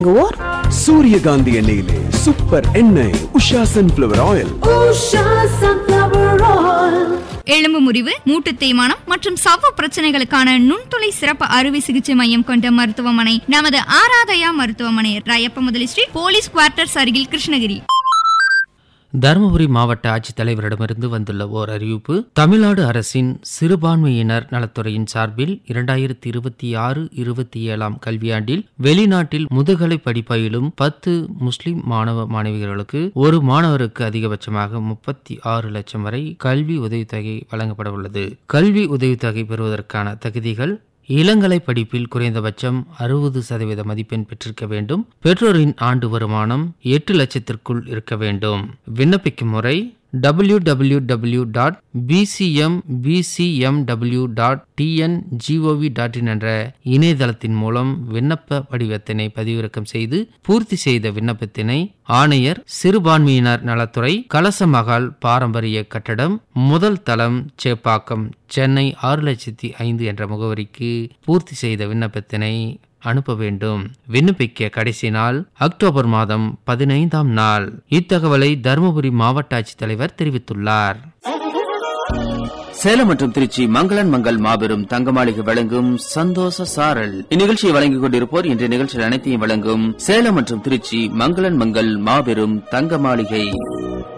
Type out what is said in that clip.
வழங்குவோர் சூரியகாந்தி எண்ணெயிலே சூப்பர் எண்ணெய் உஷா சன்ஃபிளவர் ஆயில் எலும்பு முறிவு மூட்டு தேய்மானம் மற்றும் சவ்வு பிரச்சனைகளுக்கான நுண்துளை சிறப்பு அறுவை சிகிச்சை மையம் கொண்ட மருத்துவமனை நமது ஆராதயா மருத்துவமனை ராயப்ப முதலி ஸ்ட்ரீட் போலீஸ் குவார்ட்டர்ஸ் அருகில் கிருஷ்ணகிரி தருமபுரி மாவட்ட ஆட்சித்தலைவரிடமிருந்து வந்துள்ள ஓர் அறிவிப்பு தமிழ்நாடு அரசின் சிறுபான்மையினர் நலத்துறையின் சார்பில் இரண்டாயிரத்தி இருபத்தி ஆறு இருபத்தி ஏழாம் கல்வியாண்டில் வெளிநாட்டில் முதுகலை படிப்பயிலும் பத்து முஸ்லிம் மாணவ மாணவிகளுக்கு ஒரு மாணவருக்கு அதிகபட்சமாக முப்பத்தி ஆறு லட்சம் வரை கல்வி உதவித்தொகை வழங்கப்பட உள்ளது கல்வி உதவித்தொகை பெறுவதற்கான தகுதிகள் இளங்கலை படிப்பில் குறைந்தபட்சம் அறுபது சதவீத மதிப்பெண் பெற்றிருக்க வேண்டும் பெற்றோரின் ஆண்டு வருமானம் எட்டு லட்சத்திற்குள் இருக்க வேண்டும் விண்ணப்பிக்கும் முறை W W W dot PCM PCMW dot TNGOV dot in என்ற இணையதளத்தின் மூலம் விண்ணப்ப படிவத்தினை பதிவிறக்கம் செய்து பூர்த்தி செய்த விண்ணப்பத்தினை ஆணையர் சிறுபான்மையினர் நலத்துறை கலசமகால் பாரம்பரிய கட்டடம் முதல் தளம் சேப்பாக்கம் சென்னை ஆறு லட்சத்தி ஐந்து என்ற முகவரிக்கு பூர்த்தி செய்த விண்ணப்பத்தினை அனுப்ப வேண்டும் விண்ணப்பிக்க கடைசி நாள் அக்டோபர் மாதம் பதினைந்தாம் நாள் இத்தகவலை தருமபுரி மாவட்ட ஆட்சித்தலைவர் தெரிவித்துள்ளார் சேலம் மற்றும் திருச்சி மங்களன் மங்கள் மாபெரும் தங்க மாளிகை வழங்கும் சந்தோஷ சாரல் இந்நிகழ்ச்சியை வழங்கிக் கொண்டிருப்போர் இன்றைய நிகழ்ச்சியில் அனைத்தையும் வழங்கும் சேலம் மற்றும் திருச்சி மங்களன் மங்கள் மாபெரும் தங்க மாளிகை